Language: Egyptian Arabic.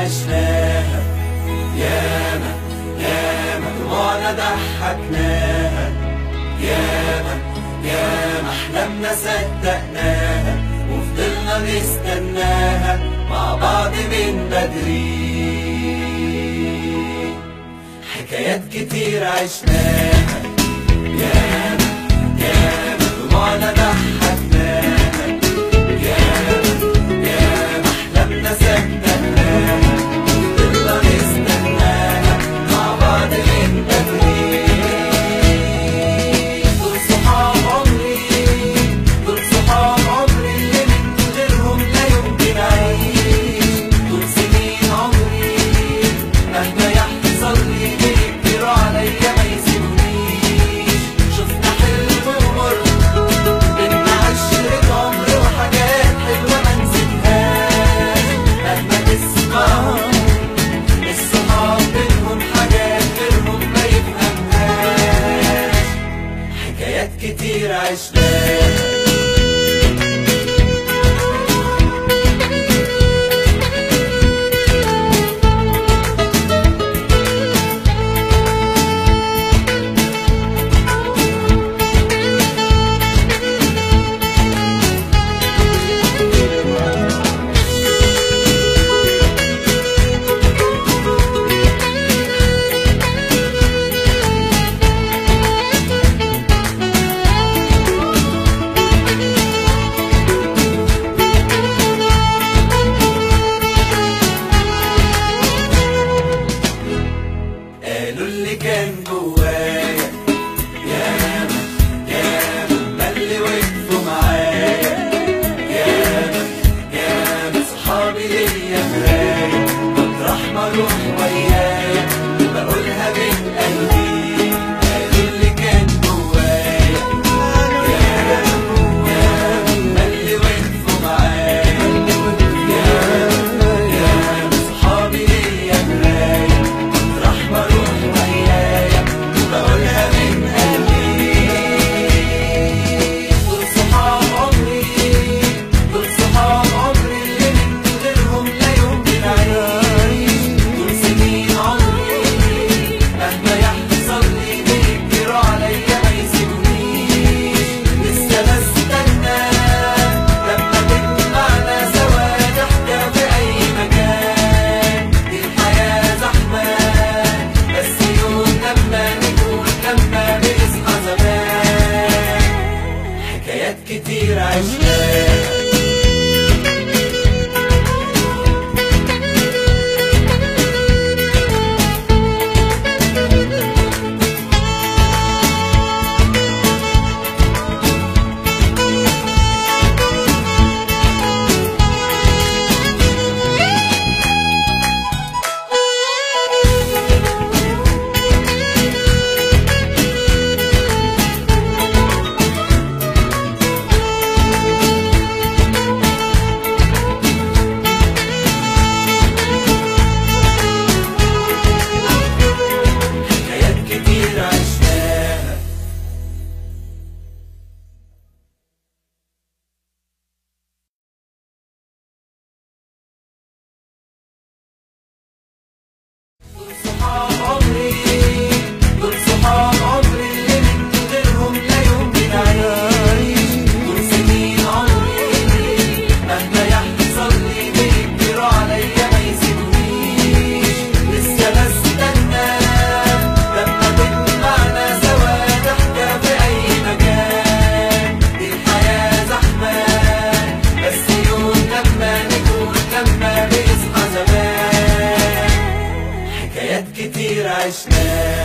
عشناها ياما ياما دموعنا ضحكناها ياما ياما أحلامنا صدقناها وفضلنا نستناها مع بعض من بدري حكايات كتير عشناها ياما ياما دموعنا ضحكناها ياما ياما أحلامنا صدقناها وفضلنا نستناها مع بعض من بدري دول صحاب عمري دول صحاب عمري اللي من غيرهم لا يمكن أعيش دول سنين عمري مهما يحصل لي بيكبروا عليا ما يسيبونيش شفنا حلم ومر بينا عشرة عمر وحاجات حلوة ما نسيبهاش مهما تسمعهم الصحاب بينهم حاجات غيرهم ما يفهمهاش حكايات كتير عشناها قالوا اللي كان جوايا ياما ياما هما اللي وقفوا معايا ياما ياما صحابي ليا مرايا مطرح ما اروح ويايا بقولها من قلبي قالوا اللي كان جوايا ياما ياما هما اللي وقفوا معايا ياما ياما صحابي ليا مرايا مطرح ما اروح ويايا بقولها من قلبي دول صحاب عمري دول صحاب عمري اللي من غيرهم لا يمكن اعيش دول سنين عمري مهما يحصل لي بيكبروا عليا ما يسيبونيش لسه بستنى لما تجمعنا سوا ضحكة في أي مكان دي الحياة زحمة بس يوم لما نكون لما بيصحى زمان حكايات كتير عشناها حكايات كتير عشناها دول صحاب عمري دول صحاب عمري اللي من غيرهم لا يمكن أعيش دول سنين عمري مهما يحصل لي بيكبروا عليا ما يسيبونيش لسه بستنى لما تجمعنا سوا ضحكة في أي مكان دي الحياة زحمة بس يوم لما نكون لما بيصحى زمان حكايات كتير عشناها